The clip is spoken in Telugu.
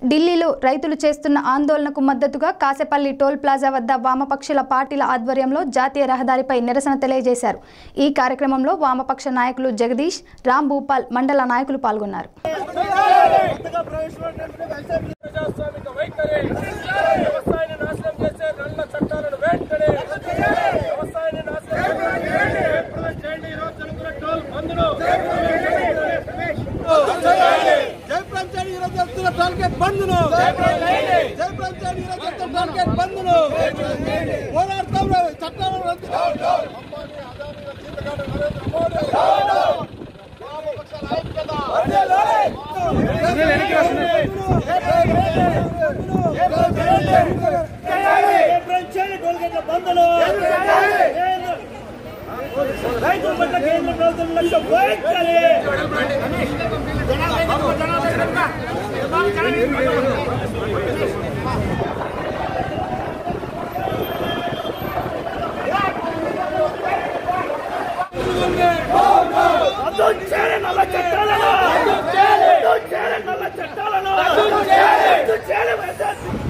ఢిల్లీలో రైతులు చేస్తున్న ఆందోళనకు మద్దతుగా కాసేపల్లి టోల్ ప్లాజా వద్ద వామపక్షుల పార్టీల ఆధ్వర్యంలో జాతీయ రహదారిపై నిరసన తెలియజేశారు ఈ కార్యక్రమంలో వామపక్ష నాయకులు జగదీష్ రామ్ భూపాల్ మండల నాయకులు పాల్గొన్నారు ప్రజాస్వామిక వైఖరి వ్యవసాయాన్ని నాశనం చేసే నల్ల చట్టాలను వెంటనే వ్యవసాయాన్ని నాశనం చేసే ఇంప్లిమెంట్ చేయండి ఈరోజు జరుగుతున్న టోల్ బంద్ను జై పంచాయతీ ఈరోజు జరుగుతున్న టార్గెట్ బంద్ను జై పంచాయతీ ఈరోజు జరుగుతున్న టార్గెట్ బంద్ను పోరాడతాం రా, చట్టాలను రద్దు అంబానీ, అదానీ, జీతగాడు నరేంద్ర మోడీ. వామపక్షాల ఐక్యత. రైతుల పట్ల కేంద్ర ప్రభుత్వం లక్ష్యం వైఖరి రద్దు చేయాలి నల్ల చట్టాలను రద్దు చేయాలి నల్ల చట్టాలను రద్దు చేయాలి